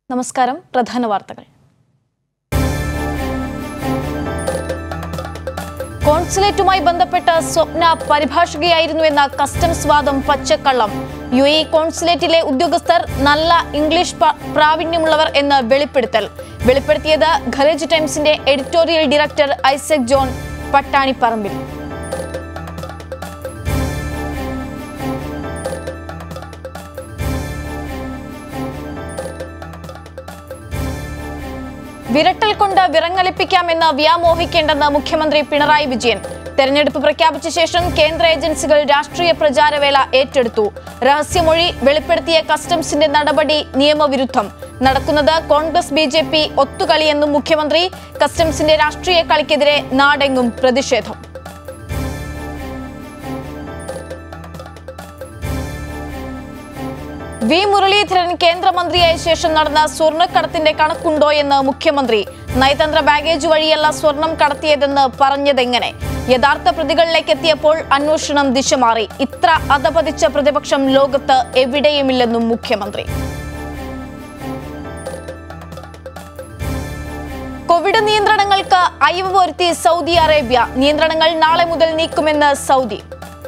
നമസ്കാരം പ്രധാന വാർത്തകൾ കോൺസുലേറ്റുമായി ബന്ധപ്പെട്ട് സ്വപ്ന പരിഭാഷകയായിരുന്നുവെന്ന കസ്റ്റംസ് വാദം പച്ചക്കള്ളം യു എ കോൺസുലേറ്റിലെ ഉദ്യോഗസ്ഥർ നല്ല ഇംഗ്ലീഷ് പ- പ്രാവീണ്യമുള്ളവർ എന്ന് വെളിപ്പെടുത്തൽ വെളിപ്പെടുത്തിയത് ഖലേജ് ടൈംസിന്റെ എഡിറ്റോറിയൽ ഡയറക്ടർ ഐസക് ജോൺ പട്ടാണിപ്പറമ്പിൽ വിരട്ടൽ കൊണ്ട് വിറങ്ങലിപ്പിക്കാമെന്ന് വ്യാമോഹിക്കേണ്ടെന്ന് മുഖ്യമന്ത്രി പിണറായി വിജയൻ തെരഞ്ഞെടുപ്പ് പ്രഖ്യാപിച്ച ശേഷം കേന്ദ്ര ഏജൻസികൾ രാഷ്ട്രീയ പ്രചാരവേല ഏറ്റെടുത്തു രഹസ്യമൊഴി വെളിപ്പെടുത്തിയ കസ്റ്റംസിന്റെ നടപടി നിയമവിരുദ്ധം നടക്കുന്നത് കോൺഗ്രസ് ബി ജെ പി ഒത്തുകളിയെന്നും മുഖ്യമന്ത്രി കസ്റ്റംസിന്റെ രാഷ്ട്രീയ കളിക്കെതിരെ നാടെങ്ങും പ്രതിഷേധം വി മുരളീധരൻ കേന്ദ്രമന്ത്രിയായ ശേഷം നടന്ന സ്വർണ്ണക്കടത്തിന്റെ കണക്കുണ്ടോ എന്ന് മുഖ്യമന്ത്രി നയതന്ത്ര ബാഗേജ് വഴിയല്ല സ്വർണം കടത്തിയതെന്ന് പറഞ്ഞതെങ്ങനെ യഥാർത്ഥ പ്രതികളിലേക്ക് എത്തിയപ്പോൾ അന്വേഷണം ദിശ മാറി ഇത്ര അധപതിച്ച പ്രതിപക്ഷം ലോകത്ത് എവിടെയുമില്ലെന്നും മുഖ്യമന്ത്രി കോവിഡ് നിയന്ത്രണങ്ങൾക്ക് അയവ് വരുത്തി സൗദി അറേബ്യ നിയന്ത്രണങ്ങൾ നാളെ മുതൽ നീക്കുമെന്ന് സൗദി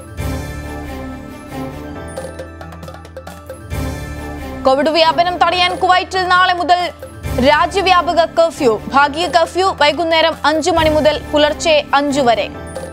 കോവിഡ് വ്യാപനം തടയാൻ കുവൈറ്റിൽ നാളെ മുതൽ രാജ്യവ്യാപക കർഫ്യൂ ഭാഗിക കർഫ്യൂ വൈകുന്നേരം അഞ്ചു മണി മുതൽ പുലർച്ചെ അഞ്ചു വരെ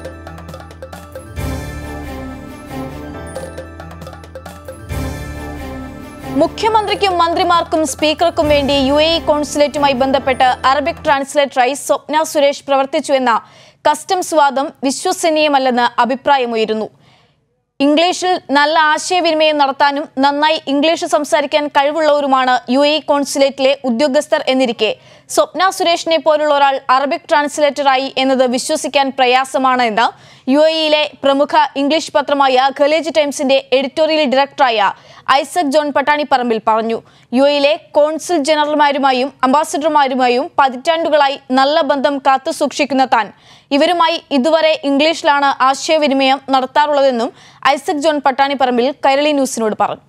മുഖ്യമന്ത്രിക്കും മന്ത്രിമാർക്കും സ്പീക്കർക്കും വേണ്ടി യു എ ഇ കോൺസുലേറ്റുമായി ബന്ധപ്പെട്ട് അറബിക് ട്രാൻസ്ലേറ്ററായി സ്വപ്ന സുരേഷ് പ്രവർത്തിച്ചുവെന്ന കസ്റ്റംസ് വാദം വിശ്വസനീയമല്ലെന്ന് അഭിപ്രായമുയരുന്നു ഇംഗ്ലീഷിൽ നല്ല ആശയവിനിമയം നടത്താനും നന്നായി ഇംഗ്ലീഷ് സംസാരിക്കാൻ കഴിവുള്ളവരുമാണ് യു എ ഇ കോൺസുലേറ്റിലെ ഉദ്യോഗസ്ഥർ എന്നിരിക്കെ സ്വപ്ന സുരേഷിനെ പോലുള്ള ഒരാൾ അറബിക് ട്രാൻസ്ലേറ്ററായി എന്നത് വിശ്വസിക്കാൻ പ്രയാസമാണ് എന്ന് യു എ ഇയിലെ പ്രമുഖ ഇംഗ്ലീഷ് പത്രമായ ഖലേജ് ടൈംസിന്റെ എഡിറ്റോറിയൽ ഡയറക്ടറായ ഐസക് ജോൺ പട്ടാണിപ്പറമ്പിൽ പറഞ്ഞു യു എയിലെ കോൺസുൽ ജനറൽമാരുമായും അംബാസിഡർമാരുമായും പതിറ്റാണ്ടുകളായി നല്ല ബന്ധം കാത്തുസൂക്ഷിക്കുന്ന താൻ ഇവരുമായി ഇതുവരെ ഇംഗ്ലീഷിലാണ് ആശയവിനിമയം നടത്താറുള്ളതെന്നും ഐസക് ജോൺ പട്ടാണിപ്പറമ്പിൽ കൈരളി ന്യൂസിനോട് പറഞ്ഞു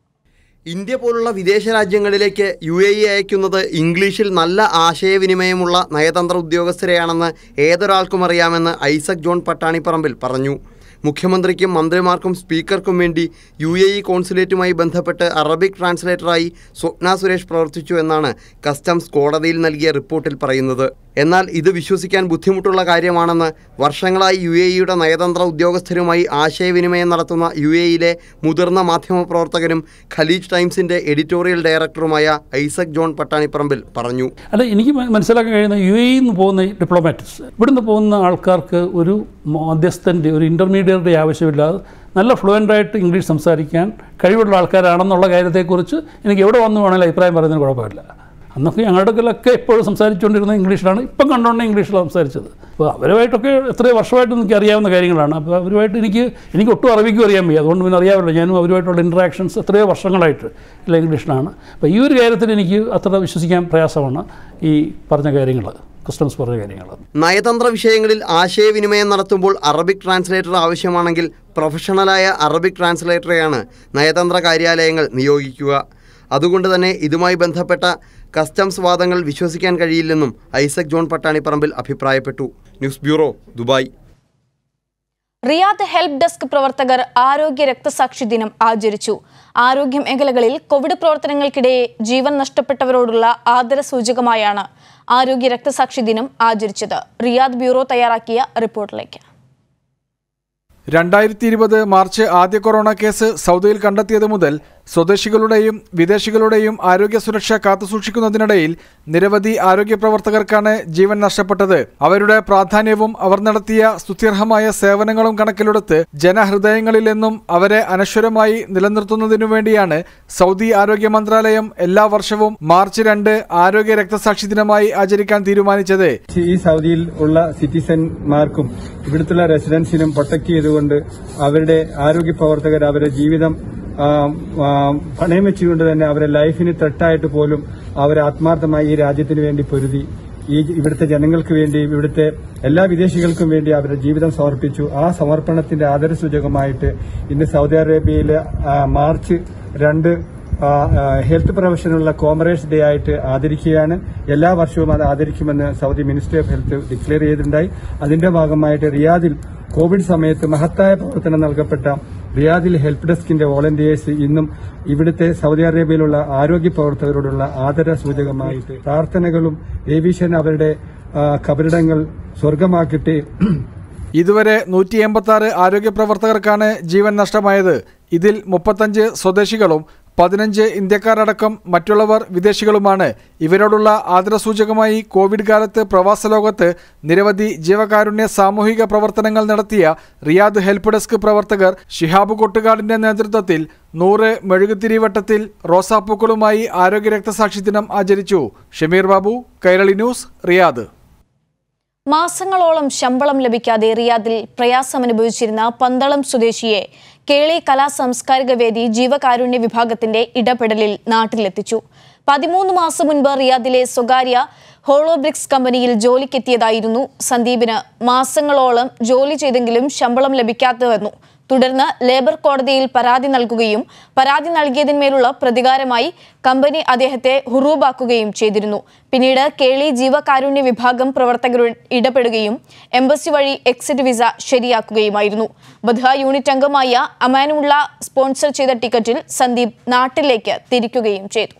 ഇന്ത്യ പോലുള്ള വിദേശ രാജ്യങ്ങളിലേക്ക് യു എ ഇ അയക്കുന്നത് ഇംഗ്ലീഷിൽ നല്ല ആശയവിനിമയമുള്ള നയതന്ത്ര ഉദ്യോഗസ്ഥരെയാണെന്ന് ഏതൊരാൾക്കും അറിയാമെന്ന് ഐസക് ജോൺ പട്ടാണിപ്പറമ്പിൽ പറഞ്ഞു മുഖ്യമന്ത്രിക്കും മന്ത്രിമാർക്കും സ്പീക്കർക്കും വേണ്ടി യു എ ഇ കോൺസുലേറ്റുമായി ബന്ധപ്പെട്ട് അറബിക് ട്രാൻസ്ലേറ്ററായി സ്വപ്ന സുരേഷ് പ്രവർത്തിച്ചു എന്നാണ് കസ്റ്റംസ് കോടതിയിൽ നൽകിയ റിപ്പോർട്ടിൽ പറയുന്നത് എന്നാൽ ഇത് വിശ്വസിക്കാൻ ബുദ്ധിമുട്ടുള്ള കാര്യമാണെന്ന് വർഷങ്ങളായി യു എ ഇയുടെ നയതന്ത്ര ഉദ്യോഗസ്ഥരുമായി ആശയവിനിമയം നടത്തുന്ന യു എ ഇയിലെ മുതിർന്ന മാധ്യമപ്രവർത്തകനും ഖലീജ് ടൈംസിന്റെ എഡിറ്റോറിയൽ ഡയറക്ടറുമായ ഐസക് ജോൺ പട്ടാണിപ്പറമ്പിൽ പറഞ്ഞു അല്ല എനിക്ക് മ- മനസ്സിലാക്കാൻ കഴിയുന്ന യു എ നിന്ന് പോകുന്ന ഡിപ്ലോമാറ്റ്സ് ഇവിടുന്ന് പോകുന്ന ആൾക്കാർക്ക് ഒരു മധ്യസ്ഥൻ്റെ ഒരു ഇൻ്റർമീഡിയറുടെ ആവശ്യമില്ലാതെ നല്ല ഫ്ലുവൻ്റായിട്ട് ഇംഗ്ലീഷ് സംസാരിക്കാൻ കഴിവുള്ള ആൾക്കാരാണെന്നുള്ള കാര്യത്തെക്കുറിച്ച് എനിക്ക് എവിടെ വന്നു വേണമെങ്കിലും അഭിപ്രായം പറയുന്നതിന് കുഴപ്പമില്ല അന്നൊക്കെ ഞങ്ങളുടെ അടുക്കലൊക്കെ എപ്പോഴും സംസാരിച്ചുകൊണ്ടിരുന്ന ഇംഗ്ലീഷിലാണ് ഇപ്പം കണ്ടുകൊണ്ട് ഇംഗ്ലീഷിലാണ് സംസാരിച്ചത് അപ്പോൾ അവരുമായിട്ടൊക്കെ എത്രയോ വർഷമായിട്ട് എനിക്ക് അറിയാവുന്ന കാര്യങ്ങളാണ് അപ്പോൾ അവരുമായിട്ട് എനിക്ക് എനിക്ക് ഒട്ടും അറബിക്കും അറിയാൻ വയ്യ അതുകൊണ്ട് പിന്നെ അറിയാമല്ലോ ഞാനും അവരുമായിട്ടുള്ള ഇൻട്രാക്ഷൻസ് എത്രയോ വർഷങ്ങളായിട്ട് ഇല്ല ഇംഗ്ലീഷിലാണ് അപ്പോൾ ഈ ഒരു കാര്യത്തിൽ എനിക്ക് അത്ര വിശ്വസിക്കാൻ പ്രയാസമാണ് ഈ പറഞ്ഞ കാര്യങ്ങൾ കസ്റ്റംസ് പറഞ്ഞ കാര്യങ്ങൾ നയതന്ത്ര വിഷയങ്ങളിൽ ആശയവിനിമയം നടത്തുമ്പോൾ അറബിക് ട്രാൻസ്ലേറ്റർ ആവശ്യമാണെങ്കിൽ പ്രൊഫഷണലായ അറബിക് ട്രാൻസ്ലേറ്ററെയാണ് നയതന്ത്ര കാര്യാലയങ്ങൾ നിയോഗിക്കുക അതുകൊണ്ട് തന്നെ ഇതുമായി ബന്ധപ്പെട്ട കസ്റ്റംസ് വാദങ്ങൾ വിശ്വസിക്കാൻ കഴിയില്ലെന്നും ഐസക് ജോൺ പട്ടാണിപ്പറമ്പിൽ അഭിപ്രായപ്പെട്ടു news bureau Dubai Riyadh help desk പ്രവർത്തകർ ആരോഗ്യ രക്തസാക്ഷി ദിനം ആചരിച്ചു ആരോഗ്യ മേഖലകളിൽ കോവിഡ് പ്രവർത്തനങ്ങൾക്കിടെ ജീവൻ നഷ്ടപ്പെട്ടവരോടുള്ള ആദരസൂചകമായാണ് ആരോഗ്യ രക്തസാക്ഷി ദിനം ആചരിച്ചത് റിയാദ് ബ്യൂറോ തയ്യാറാക്കിയ റിപ്പോർട്ടിലേക്ക് രണ്ടായിരത്തി ഇരുപത് മാർച്ച് ആദ്യ കൊറോണ കേസ് സൗദിയിൽ കണ്ടെത്തിയത് മുതൽ സ്വദേശികളുടെയും വിദേശികളുടെയും ആരോഗ്യ സുരക്ഷ കാത്തുസൂക്ഷിക്കുന്നതിനിടയിൽ നിരവധി ആരോഗ്യ പ്രവർത്തകർക്കാണ് ജീവൻ നഷ്ടപ്പെട്ടത് അവരുടെ പ്രാധാന്യവും അവർ നടത്തിയ സ്തുത്യർഹമായ സേവനങ്ങളും കണക്കിലെടുത്ത് ജനഹൃദയങ്ങളിൽ നിന്നും അവരെ അനശ്വരമായി നിലനിർത്തുന്നതിനു വേണ്ടിയാണ് സൗദി ആരോഗ്യ മന്ത്രാലയം എല്ലാ വർഷവും മാർച്ച് രണ്ട് ആരോഗ്യ രക്തസാക്ഷി ദിനമായി ആചരിക്കാൻ തീരുമാനിച്ചത് ഈ സൗദിയിൽ ഉള്ള സിറ്റിസൺമാർക്കും ഇവിടുത്തെ റെസിഡൻസിനും പ്രൊട്ടക്ട് ചെയ്തുകൊണ്ട് അവരുടെ ആരോഗ്യ പ്രവർത്തകർ അവരുടെ ജീവിതം ആ, ആ, പണയം വെച്ചുകൊണ്ട് തന്നെ അവരുടെ ലൈഫിന് ത്രെട്ടായിട്ട് പോലും അവർ ആത്മാർത്ഥമായി ഈ രാജ്യത്തിന് വേണ്ടി പൊരുതി ഈ ഇവിടുത്തെ ജനങ്ങൾക്ക് വേണ്ടി ഇവിടുത്തെ എല്ലാ വിദേശികൾക്കും വേണ്ടി അവരുടെ ജീവിതം സമർപ്പിച്ചു ആ സമർപ്പണത്തിന്റെ ആദരസൂചകമായിട്ട് ഇന്ന് സൗദി അറേബ്യയിലെ ആ, മാർച്ച് രണ്ട് ആ, ആ, ഹെൽത്ത് പ്രൊഫഷനുള്ള കോമറേഴ്സ് ഡേ ആയിട്ട് ആദരിക്കുകയാണ് എല്ലാ വർഷവും അത് ആദരിക്കുമെന്ന് Saudi ministry of health declare ചെയ്തിട്ടുണ്ടായി അതിന്റെ ഭാഗമായിട്ട് റിയാദിൽ കോവിഡ് സമയത്ത് മഹത്തായ പ്രവർത്തനം നൽകപ്പെട്ട റിയാദിൽ ഹെൽപ്പ് ഡെസ്കിന്റെ വോളണ്ടിയേഴ്സ് ഇന്നും ഇവിടുത്തെ സൗദി അറേബ്യയിലുള്ള ആരോഗ്യ പ്രവർത്തകരോടുള്ള ആദര സൂചകമായിട്ട് പ്രാർത്ഥനകളും ഏവിഷൻ അവരുടെ ആ, കബറിടങ്ങൾ സ്വർഗമാക്കിയിട്ട് ഇതുവരെ നൂറ്റി എൺപത്തി ആറ് ആരോഗ്യ പ്രവർത്തകർക്കാണ് ജീവൻ നഷ്ടമായത് ഇതിൽ മുപ്പത്തഞ്ച് സ്വദേശികളും പതിനഞ്ച് ഇന്ത്യക്കാരടക്കം മറ്റുള്ളവർ വിദേശികളുമാണ് ഇവരോടുള്ള ആദരസൂചകമായി കോവിഡ് കാലത്ത് പ്രവാസ ലോകത്ത് നിരവധി ജീവകാരുണ്യ സാമൂഹിക പ്രവർത്തനങ്ങൾ നടത്തിയ റിയാദ് ഹെൽപ്പ് ഡെസ്ക് പ്രവർത്തകർ ഷിഹാബ് കൊട്ടുകാടിന്റെ നേതൃത്വത്തിൽ നൂറ് മെഴുകുതിരിവട്ടത്തിൽ റോസാപ്പൂക്കളുമായി ആരോഗ്യ രക്തസാക്ഷി ദിനം ആചരിച്ചു ഷമീർ ബാബു കൈരളി ന്യൂസ് റിയാദ് മാസങ്ങളോളം ശമ്പളം ലഭിക്കാതെ റിയാദിൽ പ്രയാസമനുഭവിച്ചിരുന്ന പന്തളം സ്വദേശിയെ കേളി കലാ സാംസ്കാരിക വേദി ജീവകാരുണ്യ വിഭാഗത്തിന്റെ ഇടപെടലിൽ നാട്ടിലെത്തിച്ചു പതിമൂന്ന് മാസം മുൻപ് റിയാദിലെ സ്വകാര്യ ഹോളോബ്രിക്സ് കമ്പനിയിൽ ജോലിക്കെത്തിയതായിരുന്നു സന്ദീപിന് മാസങ്ങളോളം ജോലി ചെയ്തെങ്കിലും ശമ്പളം ലഭിക്കാത്തതെന്നു തുടർന്ന് ലേബർ കോടതിയിൽ പരാതി നൽകുകയും പരാതി നൽകിയതിന്മേലുള്ള പ്രതികാരമായി കമ്പനി അദ്ദേഹത്തെ ഹുറൂബാക്കുകയും ചെയ്തിരുന്നു പിന്നീട് കേളി ജീവകാരുണ്യ വിഭാഗം പ്രവർത്തകർ ഇടപെടുകയും എംബസി വഴി എക്സിറ്റ് വിസ ശരിയാക്കുകയുമായിരുന്നു ബദ്ഹ യൂണിറ്റ് അംഗമായ അമാനുള്ള സ്പോൺസർ ചെയ്ത ടിക്കറ്റിൽ സന്ദീപ് നാട്ടിലേക്ക് തിരിക്കുകയും ചെയ്തു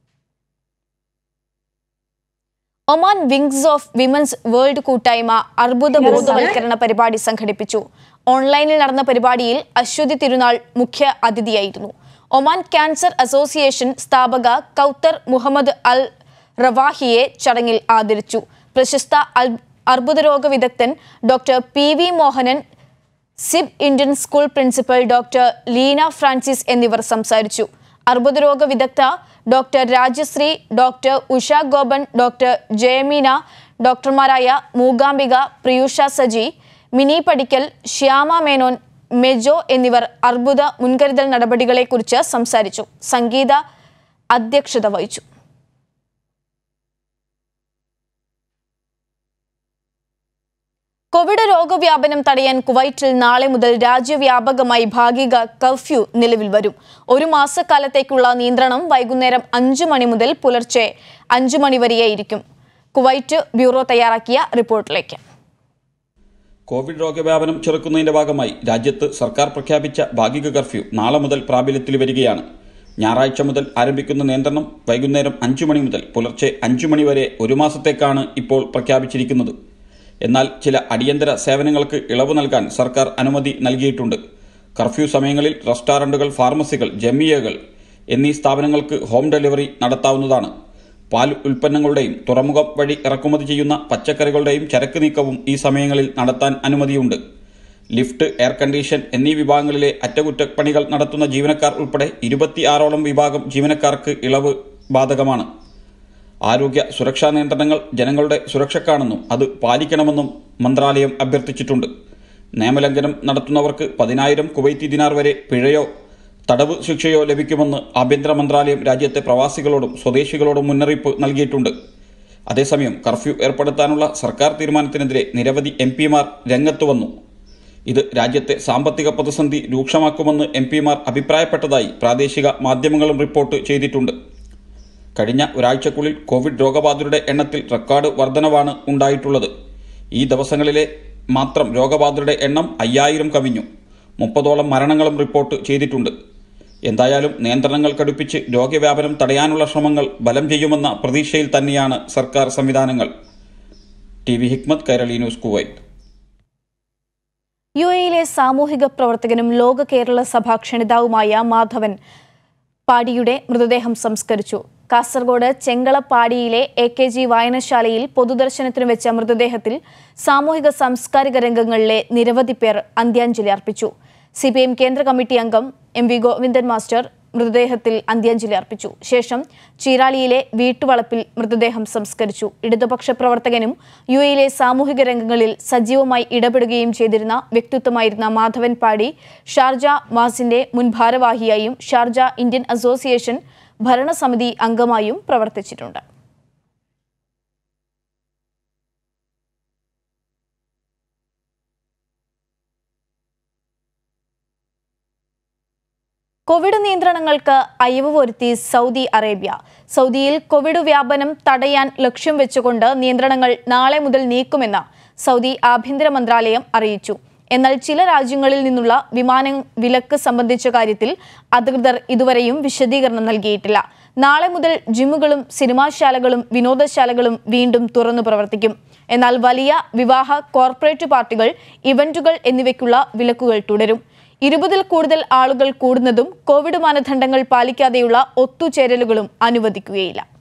Oman wings of women's world കൂട്ടായ്മ അർബുദ ബോധവൽക്കരണ പരിപാടി സംഘടിപ്പിച്ചു ഓൺലൈനിൽ നടന്ന പരിപാടിയിൽ അശ്വതി തിരുനാൾ മുഖ്യ അതിഥിയായിരുന്നു ഒമാൻ ക്യാൻസർ അസോസിയേഷൻ സ്ഥാപക കൗത്തർ മുഹമ്മദ് അൽ റവാഹിയെ ചടങ്ങിൽ ആദരിച്ചു പ്രശസ്ത അൽ- അർബുദരോഗ വിദഗ്ധൻ doctor P V Mohanan Seeb Indian school principal doctor Leena Francis എന്നിവർ സംസാരിച്ചു അർബുദരോഗ വിദഗ്ധ doctor Rajasree doctor Usha Gopan doctor Jayameena ഡോക്ടർമാരായ മൂകാംബിക പ്രിയുഷ സജി മിനി പടിക്കൽ ശ്യാമ മേനോൻ മെജോ എന്നിവർ അർബുദ മുൻകരുതൽ നടപടികളെക്കുറിച്ച് സംസാരിച്ചു സംഗീത അധ്യക്ഷത വഹിച്ചു കോവിഡ് രോഗവ്യാപനം തടയാൻ കുവൈറ്റിൽ നാളെ മുതൽ രാജ്യവ്യാപകമായി ഭാഗിക കർഫ്യൂ നിലവിൽ വരും ഒരു മാസക്കാലത്തേക്കുള്ള നിയന്ത്രണം വൈകുന്നേരം അഞ്ചു മണി മുതൽ പുലർച്ചെ അഞ്ചു മണി വരെയായിരിക്കും കുവൈറ്റ് ബ്യൂറോ തയ്യാറാക്കിയ റിപ്പോർട്ടിലേക്ക് കോവിഡ് രോഗവ്യാപനം ചെറുക്കുന്നതിന്റെ ഭാഗമായി രാജ്യത്ത് സർക്കാർ പ്രഖ്യാപിച്ച ഭാഗിക കർഫ്യൂ നാളെ മുതൽ പ്രാബല്യത്തിൽ വരികയാണ് ഞായറാഴ്ച മുതൽ ആരംഭിക്കുന്ന നിയന്ത്രണം വൈകുന്നേരം അഞ്ചു മണി മുതൽ പുലർച്ചെ അഞ്ചു മണി വരെ ഒരു മാസത്തേക്കാണ് ഇപ്പോൾ പ്രഖ്യാപിച്ചിരിക്കുന്നത് എന്നാൽ ചില അടിയന്തര സേവനങ്ങൾക്ക് ഇളവ് നൽകാൻ സർക്കാർ അനുമതി നൽകിയിട്ടുണ്ട് കർഫ്യൂ സമയങ്ങളിൽ റെസ്റ്റോറന്റുകൾ ഫാർമസികൾ ജമിയകൾ എന്നീ സ്ഥാപനങ്ങൾക്ക് ഹോം ഡെലിവറി നടത്താവുന്നതാണ് പാൽ ഉൽപ്പന്നങ്ങളുടെയും തുറമുഖം വഴി ഇറക്കുമതി ചെയ്യുന്ന പച്ചക്കറികളുടെയും ചരക്ക് നീക്കവും ഈ സമയങ്ങളിൽ നടത്താൻ അനുമതിയുണ്ട് ലിഫ്റ്റ് എയർ കണ്ടീഷൻ എന്നീ വിഭാഗങ്ങളിലെ അറ്റകുറ്റപ്പണികൾ നടത്തുന്ന ജീവനക്കാർ ഉൾപ്പെടെ ഇരുപത്തിയാറോളം വിഭാഗം ജീവനക്കാർക്ക് ഇളവ് ബാധകമാണ് ആരോഗ്യ സുരക്ഷാ നിയന്ത്രണങ്ങൾ ജനങ്ങളുടെ സുരക്ഷക്കാണെന്നും അത് പാലിക്കണമെന്നും മന്ത്രാലയം അഭ്യർത്ഥിച്ചിട്ടുണ്ട് നിയമലംഘനം നടത്തുന്നവർക്ക് പതിനായിരം കുവൈത്തി ദിനാർ വരെ പിഴയോ തടവ് ശിക്ഷയോ ലഭിക്കുമെന്ന് ആഭ്യന്തര മന്ത്രാലയം രാജ്യത്തെ പ്രവാസികളോടും സ്വദേശികളോടും മുന്നറിയിപ്പ് നൽകിയിട്ടുണ്ട് അതേസമയം കർഫ്യൂ ഏർപ്പെടുത്താനുള്ള സർക്കാർ തീരുമാനത്തിനെതിരെ നിരവധി എം പിമാർ രംഗത്തു വന്നു ഇത് രാജ്യത്തെ സാമ്പത്തിക പ്രതിസന്ധി രൂക്ഷമാക്കുമെന്ന് എം പിമാർ അഭിപ്രായപ്പെട്ടതായി പ്രാദേശിക മാധ്യമങ്ങളും റിപ്പോർട്ട് ചെയ്തിട്ടുണ്ട് കഴിഞ്ഞ ഒരാഴ്ചക്കുള്ളിൽ കോവിഡ് രോഗബാധിതരുടെ എണ്ണത്തിൽ റെക്കോർഡ് വർധനവാണ് ഉണ്ടായിട്ടുള്ളത് ഈ ദിവസങ്ങളിലെ മാത്രം രോഗബാധിതരുടെ എണ്ണം അയ്യായിരം കവിഞ്ഞു മുപ്പതോളം മരണങ്ങളും റിപ്പോർട്ട് ചെയ്തിട്ടുണ്ട് എന്തായാലും നിയന്ത്രണങ്ങൾ കടുപ്പിച്ച് രോഗവ്യാപനം തടയാനുള്ള ശ്രമങ്ങൾ ബലം ചെയ്യുമെന്ന പ്രതീക്ഷയിൽ തന്നെയാണ് സർക്കാർ സംവിധാനങ്ങൾ T V Hikmath Kairali news Kuwait U എയിലെ സാമൂഹിക പ്രവർത്തകനും ലോക കേരള സഭാ ക്ഷണിതാവുമായ മാധവൻ പാടിയുടെ മൃതദേഹം സംസ്കരിച്ചു കാസർഗോഡ് ചെങ്കളപ്പാടിയിലെ എ കെ ജി വായനശാലയിൽ പൊതുദർശനത്തിന് വെച്ച മൃതദേഹത്തിൽ സാമൂഹിക സാംസ്കാരിക രംഗങ്ങളിലെ നിരവധി പേർ അന്ത്യാഞ്ജലി അർപ്പിച്ചു സി പി എം കേന്ദ്ര കമ്മിറ്റി അംഗം എം വി ഗോവിന്ദൻ മാസ്റ്റർ മൃതദേഹത്തിൽ അന്ത്യാഞ്ജലി അർപ്പിച്ചു ശേഷം ചീരാളിയിലെ വീട്ടുവളപ്പിൽ മൃതദേഹം സംസ്കരിച്ചു ഇടതുപക്ഷ പ്രവർത്തകനും യു എയിലെ സാമൂഹിക രംഗങ്ങളിൽ സജീവമായി ഇടപെടുകയും ചെയ്തിരുന്ന വ്യക്തിത്വമായിരുന്ന മാധവൻ പാടി ഷാർജ മാസിന്റെ മുൻ ഭാരവാഹിയായും ഷാർജ ഇന്ത്യൻ അസോസിയേഷൻ ഭരണസമിതി അംഗമായും പ്രവർത്തിച്ചിട്ടുണ്ട് കോവിഡ് നിയന്ത്രണങ്ങൾക്ക് അയവ് വരുത്തി സൗദി അറേബ്യ സൗദിയിൽ കോവിഡ് വ്യാപനം തടയാൻ ലക്ഷ്യം വെച്ചുകൊണ്ട് നിയന്ത്രണങ്ങൾ നാളെ മുതൽ നീക്കുമെന്ന് സൗദി ആഭ്യന്തര മന്ത്രാലയം അറിയിച്ചു എന്നാൽ ചില രാജ്യങ്ങളിൽ നിന്നുള്ള വിമാന വിലക്ക് സംബന്ധിച്ച കാര്യത്തിൽ അധികൃതർ ഇതുവരെയും വിശദീകരണം നൽകിയിട്ടില്ല നാളെ മുതൽ ജിമ്മുകളും സിനിമാശാലകളും വിനോദശാലകളും വീണ്ടും തുറന്നു പ്രവർത്തിക്കും എന്നാൽ വലിയ വിവാഹ കോർപ്പറേറ്റ് പാർട്ടികൾ ഇവന്റുകൾ എന്നിവയ്ക്കുള്ള വിലക്കുകൾ തുടരും ഇരുപതിൽ കൂടുതൽ ആളുകൾ കൂടുന്നതും കോവിഡ് മാനദണ്ഡങ്ങൾ പാലിക്കാതെയുള്ള ഒത്തുചേരലുകളും അനുവദിക്കുകയില്ല